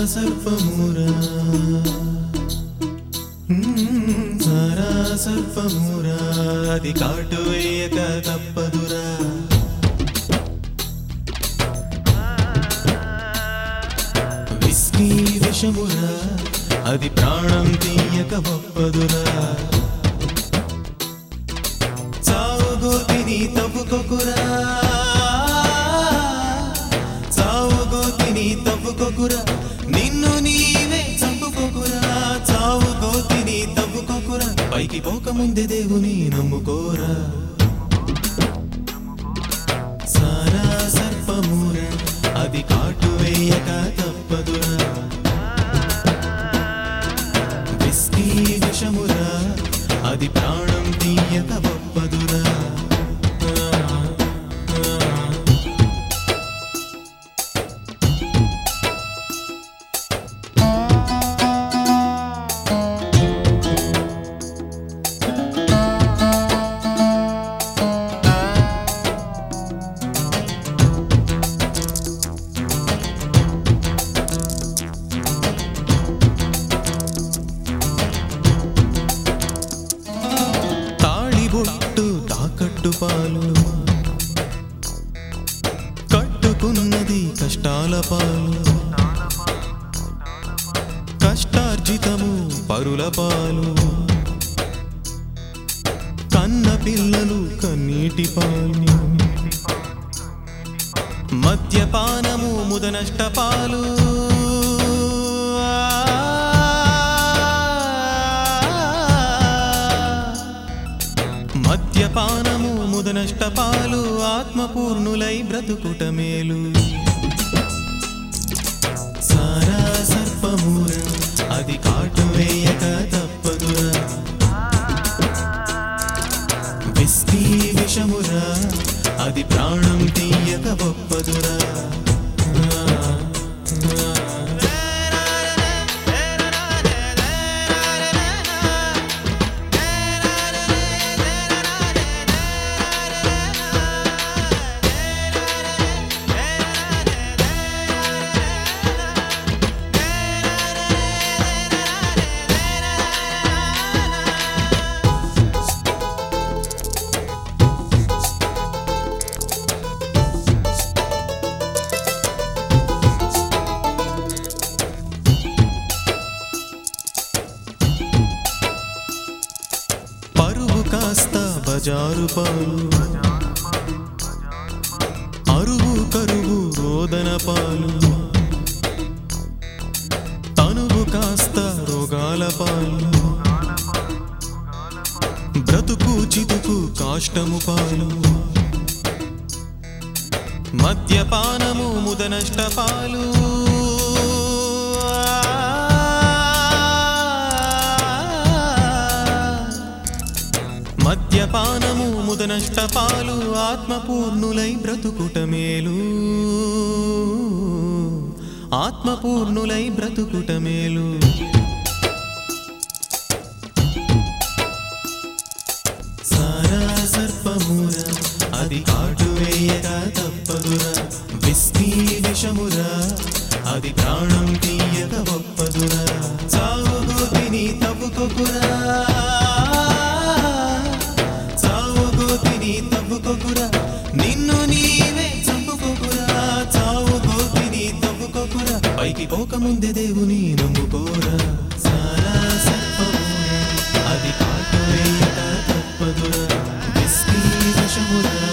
సర్పమురా మ్మ్, సారా సర్పమురా అది కాటు వేయక తప్పదురా విస్కీ విషమురా అది ప్రాణం తీయక ఒప్పదురా చావుగోతిని తవ్వుకొకురా చావుగోతిని తవ్వుకొకురా నిన్ను నీవే చంపుకోకురా చావుగోతిని తవ్వుకోకురా పైకి పోకముందే దేవుని నమ్ముకోరా సారా సర్పమురా అది కాటు వేయక తప్పదురా విస్కీ విషమురా అది ప్రాణం తీయక ఒప్పదురా తాళిబొట్టు తాకట్టు పాలు కట్టుకున్నది కష్టాల పాలు కష్టార్జితము పరుల పాలు కన్న పిల్లలు కన్నీటి పాలు మద్యపానము ముదనష్ట పాలు మద్యపానము ముదనష్ట పాలు ఆత్మపూర్ణులై బ్రతుకుట మేలు సారా సర్పమూర అది కాటు వేయక తప్పదురా విస్కీ విషమురా అది ప్రాణం తీయక ఒప్పదురా పరువు కాస్త బజారు పాలు అరువు కరువు రోదన పాలు తనువు కాస్త రోగాల పాలు బ్రతుకు చితుకు కాష్టము పాలు మద్యపానము ముదనష్ట పాలు మద్యపానము ముదనష్ట పాలు ఆత్మపూర్ణులై బ్రతుకుట మేలు ఆత్మపూర్ణులై బ్రతుకుట మేలు సారా సర్పముర అది కాటు వేయక తప్పదురా విస్కీ విషమురా అది ప్రాణం తీయక ఒప్పదురా చావుగోతిని తవ్వుకొకురా చావుగోతిని తవ్వుకొకురా నిన్ను నీవే చంపుకోకురా చావుగోతిని తవ్వుకొకురా పైకి పోకముందే దేవుని నమ్ముకోరా సారా సర్పమురా అది కాటు వేయక తప్పదురా విస్కీ విషమురా